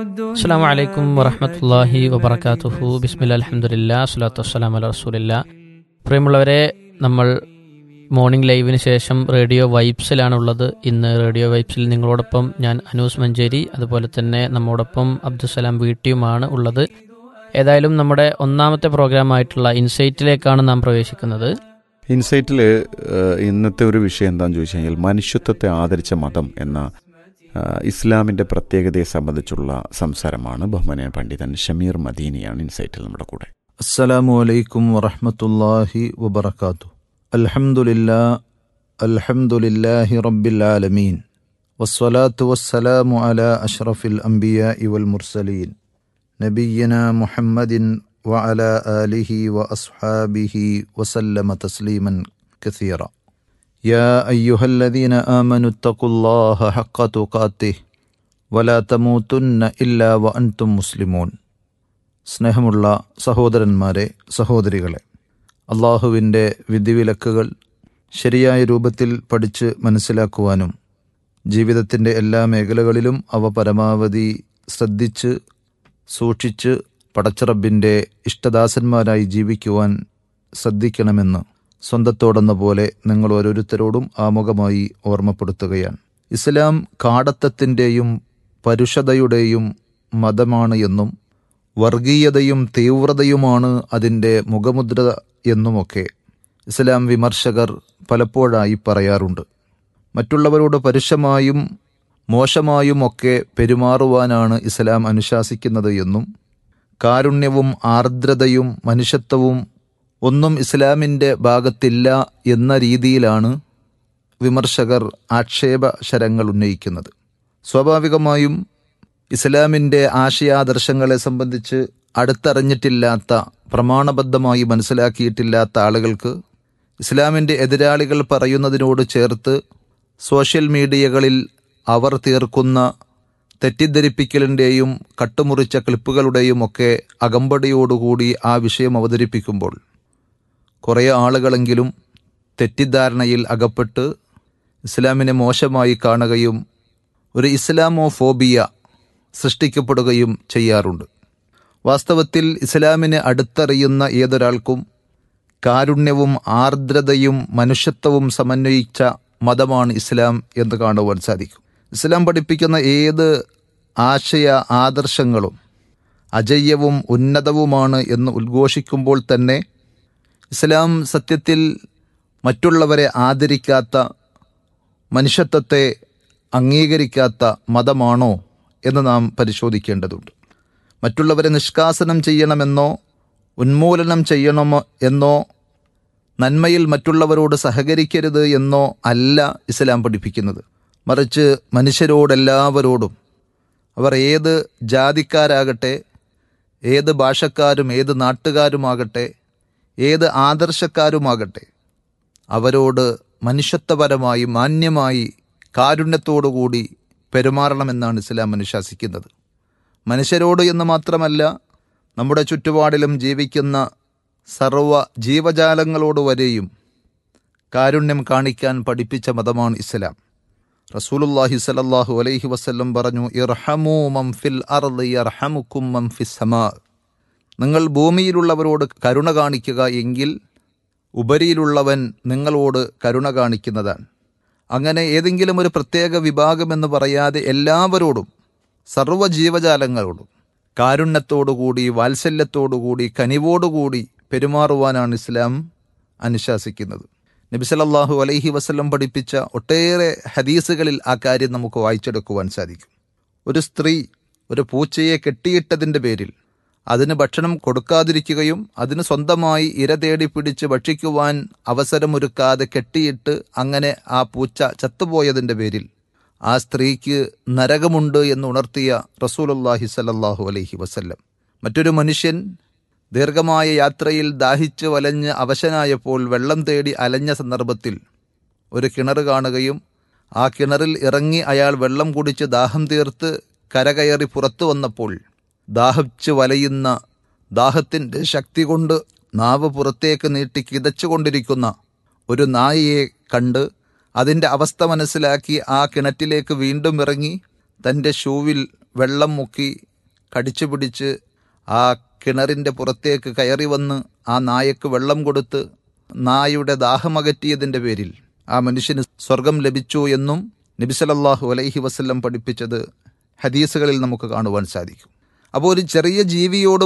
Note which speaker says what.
Speaker 1: അസ്സാം വലൈക്കും വറഹമത്തല്ലാഹി വബർക്കാത്തുഹു ബിസ്മില്ല അലഹമുല്ല സ്വലാത്തു വസ്സലാം അല റസൂലില്ല പ്രിയമുള്ളവരെ നമ്മൾ മോർണിംഗ് ലൈവിന് ശേഷം റേഡിയോ വൈബ്സിലാണുള്ളത് ഇന്ന് റേഡിയോ വൈബ്സിൽ നിങ്ങളോടൊപ്പം ഞാൻ അനൂസ് മഞ്ചേരി അതുപോലെ തന്നെ നമ്മോടൊപ്പം അബ്ദുസലാം വീട്ടിയുമാണ് ഉള്ളത് ഏതായാലും നമ്മുടെ ഒന്നാമത്തെ പ്രോഗ്രാമായിട്ടുള്ള ഇൻസൈറ്റിലേക്കാണ് നാം പ്രവേശിക്കുന്നത്
Speaker 2: ഇൻസൈറ്റിൽ ഇന്നത്തെ ഒരു വിഷയം എന്താണെന്ന് ചോദിച്ചു കഴിഞ്ഞാൽ മനുഷ്യത്വത്തെ ആദരിച്ച മതം എന്ന ആ, ഇസ്ലാമിൻ്റെ പ്രത്യേകതയെ സംബന്ധിച്ചുള്ള സംസാരമാണ് ബഹുമാനിയ പണ്ഡിതൻ ഷമീർ മദീനിയാണ് ഇൻസൈറ്റിൽ നമ്മുടെ കൂടെ
Speaker 3: അസ്സലാമു അലൈക്കും വറഹ്മത്തുള്ളാഹി വബറകാതു അൽഹംദുലില്ലാ അൽഹംദുലില്ലാഹി റബ്ബിൽ ആലമീൻ വസ്സലാത്തു വസ്സലാമു അലാ അഷ്റഫിൽ അംബിയാഇ വൽ മുർസലീൻ നബിയ്യന മുഹമ്മദിൻ വഅലാ ആലിഹി വഅസ്ഹാബിഹി വസല്ലമ തസ്ലീമൻ കസീറ يا أيها الذين آمنوا اتقوا الله حق تقاته ولا تموتن إلا وأنتم مسلمون സ്നേഹമുള്ള സഹോദരന്മാരെ സഹോദരികളെ അള്ളാഹുവിൻ്റെ വിധിവിലക്കുകൾ ശരിയായ രൂപത്തിൽ പഠിച്ച് മനസ്സിലാക്കുവാനും ജീവിതത്തിൻ്റെ എല്ലാ മേഖലകളിലും അവ പരമാവധി ശ്രദ്ധിച്ച് സൂക്ഷിച്ച് പടച്ചറബിൻ്റെ ഇഷ്ടദാസന്മാരായി ജീവിക്കുവാൻ ശ്രദ്ധിക്കണമെന്ന് സ്വന്തത്തോടെന്ന പോലെ നിങ്ങൾ ഓരോരുത്തരോടും ആമുഖമായി ഓർമ്മപ്പെടുത്തുകയാണ് ഇസ്ലാം കാടത്തത്തിൻ്റെയും പരുഷതയുടെയും മതമാണ് എന്നും വർഗീയതയും തീവ്രതയുമാണ് അതിൻ്റെ മുഖമുദ്ര എന്നുമൊക്കെ ഇസ്ലാം വിമർശകർ പലപ്പോഴായി പറയാറുണ്ട് മറ്റുള്ളവരോട് പരുഷമായും മോശമായും ഒക്കെ പെരുമാറുവാനാണ് ഇസ്ലാം അനുശാസിക്കുന്നത് എന്നും കാരുണ്യവും ആർദ്രതയും മനുഷ്യത്വവും ഒന്നും ഇസ്ലാമിൻ്റെ ഭാഗത്തില്ല എന്ന രീതിയിലാണ് വിമർശകർ ആക്ഷേപ ശരങ്ങൾ ഉന്നയിക്കുന്നത് സ്വാഭാവികമായും ഇസ്ലാമിൻ്റെ ആശയാദർശങ്ങളെ സംബന്ധിച്ച് അടുത്തറിഞ്ഞിട്ടില്ലാത്ത പ്രമാണബദ്ധമായി മനസ്സിലാക്കിയിട്ടില്ലാത്ത ആളുകൾക്ക് ഇസ്ലാമിൻ്റെ എതിരാളികൾ പറയുന്നതിനോട് ചേർത്ത് സോഷ്യൽ മീഡിയകളിൽ അവർ തീർക്കുന്ന തെറ്റിദ്ധരിപ്പിക്കലിൻ്റെയും കട്ടുമുറിച്ച ക്ലിപ്പുകളുടെയും ഒക്കെ അകമ്പടിയോടുകൂടി ആ വിഷയം അവതരിപ്പിക്കുമ്പോൾ കുറേ ആളുകളെങ്കിലും തെറ്റിദ്ധാരണയിൽ അകപ്പെട്ട് ഇസ്ലാമിനെ മോശമായി കാണുകയും ഒരു ഇസ്ലാമോഫോബിയ സൃഷ്ടിക്കപ്പെടുകയും ചെയ്യാറുണ്ട് വാസ്തവത്തിൽ ഇസ്ലാമിനെ അടുത്തറിയുന്ന ഏതൊരാൾക്കും കാരുണ്യവും ആർദ്രതയും മനുഷ്യത്വവും സമന്വയിച്ച മതമാണ് ഇസ്ലാം എന്ന് കാണുവാൻ സാധിക്കും ഇസ്ലാം പഠിപ്പിക്കുന്ന ഏത് ആശയ ആദർശങ്ങളും അജയ്യവും ഉന്നതവുമാണ് എന്ന് ഉദ്ഘോഷിക്കുമ്പോൾ തന്നെ ഇസ്ലാം സത്യത്തിൽ മറ്റുള്ളവരെ ആദരിക്കാത്ത മനുഷ്യത്വത്തെ അംഗീകരിക്കാത്ത മതമാണോ എന്ന് നാം പരിശോധിക്കേണ്ടതുണ്ട് മറ്റുള്ളവരെ നിഷ്കാസനം ചെയ്യണമെന്നോ ഉന്മൂലനം ചെയ്യണമോ എന്നോ നന്മയിൽ മറ്റുള്ളവരോട് സഹകരിക്കരുത് എന്നോ അല്ല ഇസ്ലാം പഠിപ്പിക്കുന്നത് മറിച്ച് മനുഷ്യരോടെല്ലാവരോടും അവർ ഏത് ജാതിക്കാരാകട്ടെ ഏത് ഭാഷക്കാരും ഏത് നാട്ടുകാരുമാകട്ടെ ഏത് ആദർശക്കാരുമാകട്ടെ അവരോട് മനുഷ്യത്വപരമായി മാന്യമായി കാരുണ്യത്തോടുകൂടി പെരുമാറണമെന്നാണ് ഇസ്ലാം അനുശാസിക്കുന്നത് മനുഷ്യരോട് എന്ന് മാത്രമല്ല നമ്മുടെ ചുറ്റുപാടിലും ജീവിക്കുന്ന സർവ ജീവജാലങ്ങളോട് വരെയും കാരുണ്യം കാണിക്കാൻ പഠിപ്പിച്ച മതമാണ് ഇസ്ലാം റസൂലുല്ലാഹി സലല്ലാഹു അലൈഹി വസല്ലം പറഞ്ഞു ഇർഹമു മംഫിൽ അർദ് യർഹമുക്കും മംഫിസ് സമാ നിങ്ങൾ ഭൂമിയിലുള്ളവരോട് കരുണ കാണിക്കുക എങ്കിൽ ഉപരിയിലുള്ളവൻ നിങ്ങളോട് കരുണ കാണിക്കുന്നതാണ് അങ്ങനെ ഏതെങ്കിലും ഒരു പ്രത്യേക വിഭാഗമെന്ന് പറയാതെ എല്ലാവരോടും സർവ്വ ജീവജാലങ്ങളോടും കാരുണ്യത്തോടുകൂടി വാത്സല്യത്തോടുകൂടി കനിവോടുകൂടി പെരുമാറുവാനാണ് ഇസ്ലാം അനുശാസിക്കുന്നത് നബി സല്ലല്ലാഹു അലൈഹി വസല്ലം പഠിപ്പിച്ച ഒട്ടേറെ ഹദീസുകളിൽ ആ കാര്യം നമുക്ക് വായിച്ചെടുക്കുവാൻ സാധിക്കും ഒരു സ്ത്രീ ഒരു പൂച്ചയെ കെട്ടിയിട്ടതിൻ്റെ പേരിൽ അതിന് ഭക്ഷണം കൊടുക്കാതിരിക്കുകയും അതിന് സ്വന്തമായി ഇര തേടി പിടിച്ച് ഭക്ഷിക്കുവാൻ അവസരമൊരുക്കാതെ കെട്ടിയിട്ട് അങ്ങനെ ആ പൂച്ച ചത്തുപോയതിൻ്റെ പേരിൽ ആ സ്ത്രീക്ക് നരകമുണ്ട് എന്ന് ഉണർത്തിയ റസൂലുല്ലാഹി സല്ലല്ലാഹു അലൈഹി വസല്ലം മറ്റൊരു മനുഷ്യൻ ദീർഘമായ യാത്രയിൽ ദാഹിച്ച് വലഞ്ഞ് അവശനായപ്പോൾ വെള്ളം തേടി അലഞ്ഞ സന്ദർഭത്തിൽ ഒരു കിണർ കാണുകയും ആ കിണറിൽ ഇറങ്ങി അയാൾ വെള്ളം കുടിച്ച് ദാഹം തീർത്ത് കരകയറി പുറത്തു വന്നപ്പോൾ ദാഹിച്ച് വലയുന്ന ദാഹത്തിൻ്റെ ശക്തി കൊണ്ട് നാവ് പുറത്തേക്ക് നീട്ടി കിതച്ചുകൊണ്ടിരിക്കുന്ന ഒരു നായയെ കണ്ട് അതിൻ്റെ അവസ്ഥ മനസ്സിലാക്കി ആ കിണറ്റിലേക്ക് വീണ്ടും ഇറങ്ങി തൻ്റെ ഷൂവിൽ വെള്ളം മുക്കി കടിച്ചു പിടിച്ച് ആ കിണറിൻ്റെ പുറത്തേക്ക് കയറി വന്ന് ആ നായക്ക് വെള്ളം കൊടുത്ത് നായയുടെ ദാഹമകറ്റിയതിൻ്റെ പേരിൽ ആ മനുഷ്യന് സ്വർഗം ലഭിച്ചു എന്നും നബിസലല്ലാഹു അലൈഹി വസല്ലം പഠിപ്പിച്ചത് ഹദീസുകളിൽ നമുക്ക് കാണുവാൻ സാധിക്കും അപ്പോൾ ഒരു ചെറിയ ജീവിയോട്